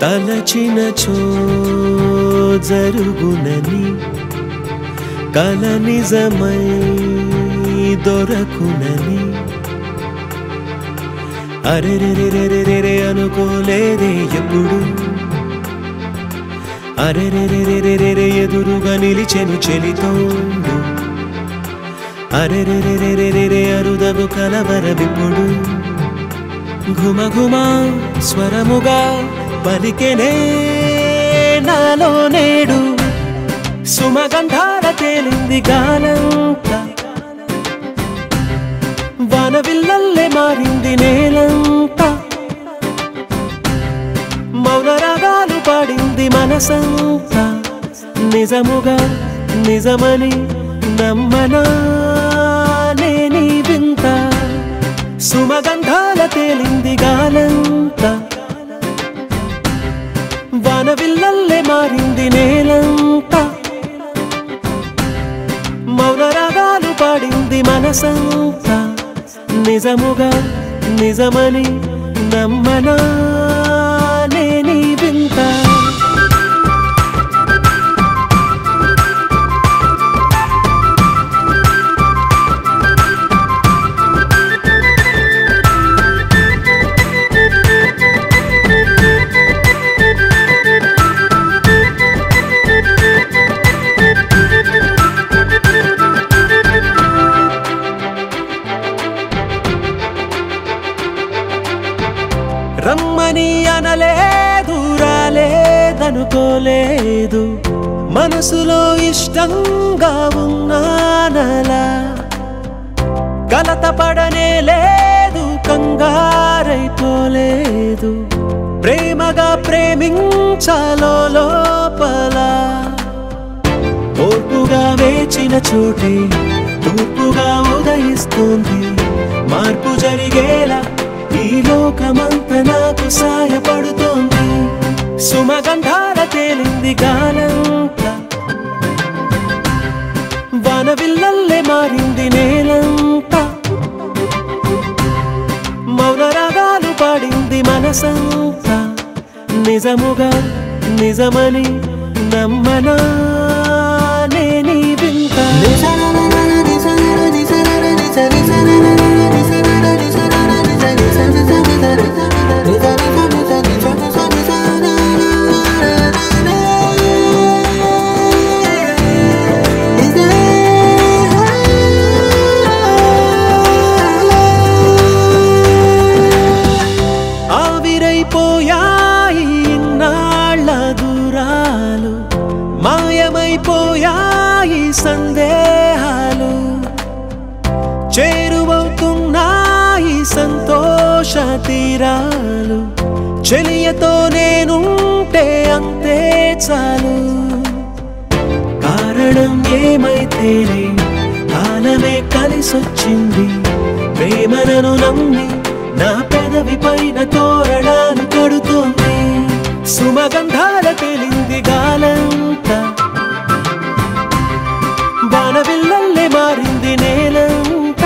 తలచినచో జరుగునని కల నిజమై దొరకునని అరెరెరెరెరెరె అనుకోలేదే ఎప్పుడు అరెరెరెరెరెరె ఎదురుగా నిలిచెను చెలితోడు అరెరెరెరెరెరె అరుదగు కలవరమిప్పుడు ఘుమ ఘుమ స్వరముగా పలికెనే నాలో నేడు సుమగంధాల తేలింది గాలంతా వానవిల్లల్లే మారింది నేలంతా మౌన రాగాలు పాడింది మనసంతా నిజముగా నిజమని నమ్మనా నేనీ వింత సుమగంధాల తేలింది గాలంతా వానవిల్లల్లే మారింది నేలంతా మౌన రాగాలు పాడింది మనసంతా నిజముగా నిజమని నమ్మనా నేనీ వింత రమ్మని అనలేదు రాలేదనుకోలేదు మనసులో ఇష్టంగా ఉన్నానలా కలత పడనే లేదు కంగారైపోలేదు ప్రేమగా ప్రేమించాలో లోపల ఓర్పుగా వేచిన చోటే తూర్పుగా ఉదయిస్తుంది మార్పు జరిగేలా ఈ లోకమంత నాకు సాయపడుతోంది సుమగంధాల తేలింది గాలంతా వానవిల్లల్లే మారింది నేలంతా మౌన రాగాలు పాడింది మనసంతా నిజముగా నిజమని నమ్మనా నేనీ వింత ఆవిరైపోయాయి ఇన్నాళ్ళ దూరాలు మాయమైపోయాయి సందేహాలు చేరువవుతున్నాయి సంతోష తీరాలు చెలియతో నేనుంటే అంతే చాలు కారణం ఏమైతేనే కాలమే కలిసొచ్చింది ప్రేమనను నమ్మి నా పెదవి పైన తోరణాలు కడుతోంది సుమగంధాల తేలింది గాలంతా బాణవిల్లల్లే మారింది నేలంతా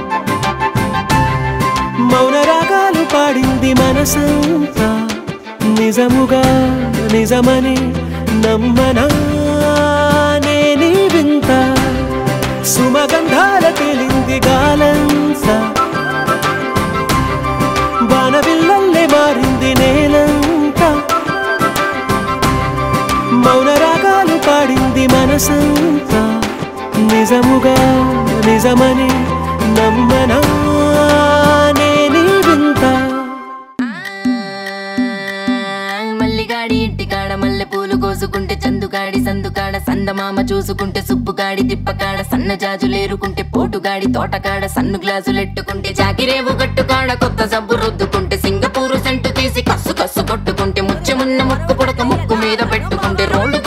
మౌన రాగాలు పాడింది మనసంతా నిజముగా నిజమని నమ్మనా నేనీ వింత సుమగంధాల తేలింది గాలంతా బాణవిల్లల్లే మారింది నేలంతా మౌన రాగాలు పాడింది మనసంతా నిజముగా నిజమని నమ్మనా నేనీ వింత మల్లిగాడి ఇంటికాడ మల్లె పూలు కోసుకుంటే చందుగాడి సందుకాడ సందమామ చూసుకుంటే సుప్పుగాడి తిప్పకాడ సన్న జాజులేరుకుంటే పోటుగాడి తోటకాడ సన్ను గ్లాసులెట్టుకుంటే జాకిరేవు గట్టుకాడ కొత్త సబ్బు రుద్దుకుంటే సింగపూరు సెంటు తీసి కస్సు కస్సు కొట్టుకుంటే ముచ్చెమున్న ముక్కు పుడక ముక్కు మీద పెట్టుకుంటే రోడ్డు